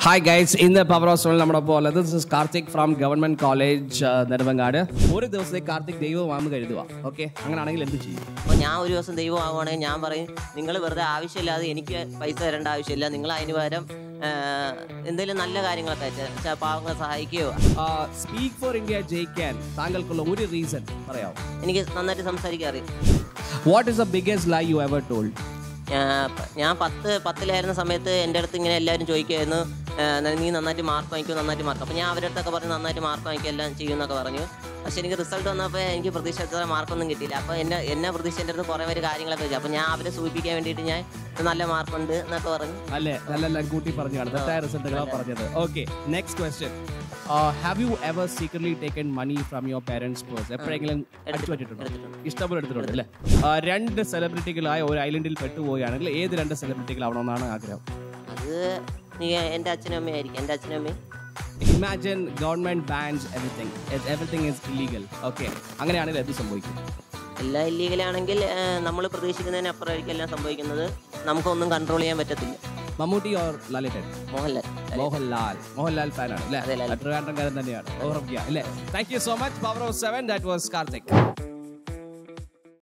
Hi guys ഇന്ന് power house നമ്മുടെ ഒപ്പം ഉള്ളത് this is Karthik from government college Nedumangad ഒരു ദിവസത്തെ കാർത്തിക് ദൈവമാണെന്ന് കരുതുക ഓക്കെ അങ്ങനെയാണെങ്കിൽ എന്ത് ചെയ്യും അപ്പോൾ ഞാൻ ഒരു ദിവസം ദൈവം ആവുകയാണെങ്കിൽ ഞാൻ പറയും നിങ്ങൾ വെറുതെ ആവശ്യമില്ലാതെ എനിക്ക് പൈസ തരേണ്ട ആവശ്യമില്ല നിങ്ങൾ അതിന് പകരം എന്തെങ്കിലും നല്ല കാര്യങ്ങളൊക്കെ ചെ- ചെ- പാവങ്ങളെ സഹായിക്കുകയോ സ്പീക്ക് ഫോർ ഇന്ത്യ ജയിക്കാൻ താങ്കൾക്കുള്ള ഒരു റീസൺ പറയാമോ എനിക്ക് നന്നായിട്ട് സംസാരിക്കാൻ അറിയും what is the biggest lie you ever told ഞാൻ പ- ഞാൻ പത്ത് പത്തിലായിരുന്ന സമയത്ത് എൻ്റെ അടുത്ത് ഇങ്ങനെ എല്ലാവരും ചോദിക്കുമായിരുന്നു ആ, നീ നന്നായിട്ട് മാർക്ക് വാങ്ങിക്കും നന്നായിട്ട് മാർക്ക് അപ്പോൾ ഞാൻ അവരുടെ അടുത്തൊക്കെ പറഞ്ഞ് നന്നായിട്ട് മാർക്ക് വാങ്ങിക്കുക എല്ലാം ചെയ്യും എന്നൊക്കെ പറഞ്ഞു പക്ഷേ എനിക്ക് റിസൾട്ട് വന്നപ്പോൾ എനിക്ക് പ്രതീക്ഷിച്ച മാർക്കൊന്നും കിട്ടിയില്ല അപ്പോൾ എന്നെ എന്നെ പ്രതീക്ഷ എൻ്റെ അടുത്ത് കുറേ പേര് കാര്യങ്ങളൊക്കെ ചോദിച്ചു അപ്പോൾ ഞാൻ അവരെ സൂചിപ്പിക്കാൻ വേണ്ടിയിട്ട് ഞാൻ നല്ല മാർക്കുണ്ട് എന്നൊക്കെ പറഞ്ഞു അല്ലേ നല്ല കൂട്ടി പറഞ്ഞു കാണും തെറ്റായ റിസൾട്ടുകളാണ് പറഞ്ഞത് okay next question have you ever secretly taken money from your parents purse എപ്പോഴെങ്കിലും അടിച്ചു പറ്റിയിട്ടുണ്ടോ ഇഷ്ടംപോലെ എടുത്തിട്ടുണ്ട് അല്ലേ ആ, രണ്ട് സെലിബ്രിറ്റികളായ ഒരു ഐലൻഡിൽ പെട്ടുപോവുകയാണെങ്കിൽ ഏത് രണ്ട് സെലിബ്രിറ്റികളാവണമെന്നാണ് ആഗ്രഹം അത് നീ എൻ്റെ അച്ഛനും അമ്മയായിരിക്കും എൻ്റെ അച്ഛനും അമ്മയും imagine government bans everything everything is illegal okay അങ്ങനെയാണെങ്കിൽ എന്ത് സംഭവിക്കും എല്ലാം ഇല്ലീഗലാണെങ്കിൽ നമ്മൾ പ്രതീക്ഷിക്കുന്നതിന് അപ്പുറമായിരിക്കും എല്ലാം സംഭവിക്കുന്നത് നമുക്കൊന്നും കൺട്രോൾ ചെയ്യാൻ പറ്റത്തില്ല മമ്മൂട്ടി ഓർ ലാലേട്ടൻ മോഹൻലാൽ മോഹൻലാൽ മോഹൻലാൽ ഫാനാണ് അതെ, അല്ലേ ലാൽ. ട്രിവാൻഡ്രം കാരൻ തന്നെയാണ് ഓർമ്മിക്കുക അല്ലേ thank you so much power of seven that was Karthik